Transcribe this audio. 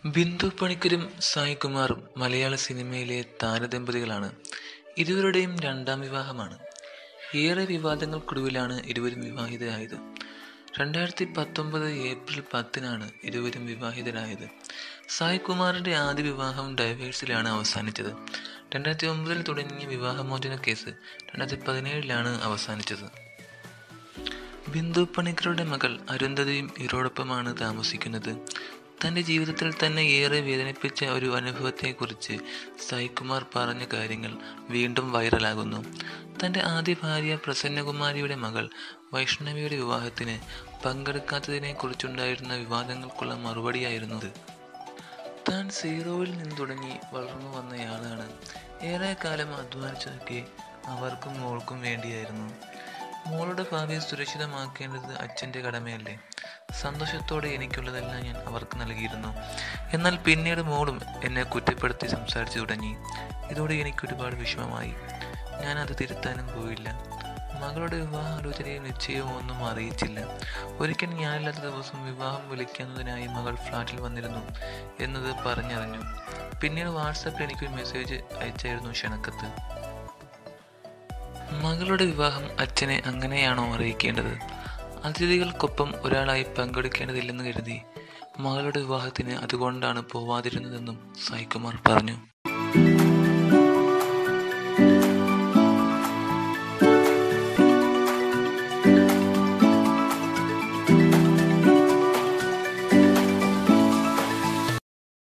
ബിന്ദു പണിക്കരും സായികുമാറും മലയാള സിനിമയിലെ താരദമ്പതികളാണ് ഇരുവരുടെയും രണ്ടാം വിവാഹമാണ് ഏറെ വിവാദങ്ങൾക്കൊടുവിലാണ് ഇരുവരും വിവാഹിതരായത് രണ്ടായിരത്തി പത്തൊമ്പത് ഏപ്രിൽ പത്തിനാണ് ഇരുവരും വിവാഹിതരായത് സായികുമാറിന്റെ ആദ്യ വിവാഹം ഡൈവേഴ്സിലാണ് അവസാനിച്ചത് രണ്ടായിരത്തി ഒമ്പതിൽ തുടങ്ങിയ വിവാഹമോചന കേസ് രണ്ടായിരത്തി പതിനേഴിലാണ് അവസാനിച്ചത് ബിന്ദു പണിക്കരുടെ മകൾ അരുന്ധതിയും ഇവരോടൊപ്പമാണ് താമസിക്കുന്നത് തൻ്റെ ജീവിതത്തിൽ തന്നെ ഏറെ വേദനിപ്പിച്ച ഒരു അനുഭവത്തെക്കുറിച്ച് സായികുമാർ പറഞ്ഞ കാര്യങ്ങൾ വീണ്ടും വൈറലാകുന്നു തൻ്റെ ആദ്യ ഭാര്യ പ്രസന്നകുമാരിയുടെ മകൾ വൈഷ്ണവിയുടെ വിവാഹത്തിന് പങ്കെടുക്കാത്തതിനെക്കുറിച്ചുണ്ടായിരുന്ന വിവാദങ്ങൾക്കുള്ള മറുപടിയായിരുന്നു ഇത് താൻ സീറോയിൽ നിന്ന് തുടങ്ങി വളർന്നു വന്നയാളാണ് ഏറെ കാലം അധ്വാനിച്ചതൊക്കെ അവർക്കും മോൾക്കും വേണ്ടിയായിരുന്നു മോളുടെ ഭാവി സുരക്ഷിതമാക്കേണ്ടത് അച്ഛൻ്റെ കടമയല്ലേ സന്തോഷത്തോടെ എനിക്കുള്ളതെല്ലാം ഞാൻ അവർക്ക് നൽകിയിരുന്നു എന്നാൽ പിന്നീട് മോളും എന്നെ കുറ്റപ്പെടുത്തി സംസാരിച്ചു തുടങ്ങി ഇതോടെ എനിക്ക് ഒരുപാട് വിഷമമായി ഞാൻ അത് തിരുത്താനും പോയില്ല മകളുടെ വിവാഹാലോചനയും നിശ്ചയവും ഒന്നും അറിയിച്ചില്ല ഒരിക്കൽ ഞാനില്ലാത്ത ദിവസം വിവാഹം വിളിക്കുന്നതിനായി മകൾ ഫ്ലാറ്റിൽ വന്നിരുന്നു എന്നത് പറഞ്ഞറിഞ്ഞു പിന്നീട് വാട്സാപ്പിൽ എനിക്കൊരു മെസ്സേജ് അയച്ചായിരുന്നു ക്ഷണക്കത്ത് മകളുടെ വിവാഹം അച്ഛനെ അങ്ങനെയാണോ അറിയിക്കേണ്ടത് അതിഥികൾക്കൊപ്പം ഒരാളായി പങ്കെടുക്കേണ്ടതില്ലെന്ന് കരുതി മകളുടെ വിവാഹത്തിന് അതുകൊണ്ടാണ് പോവാതിരുന്നതെന്നും സായികുമാർ പറഞ്ഞു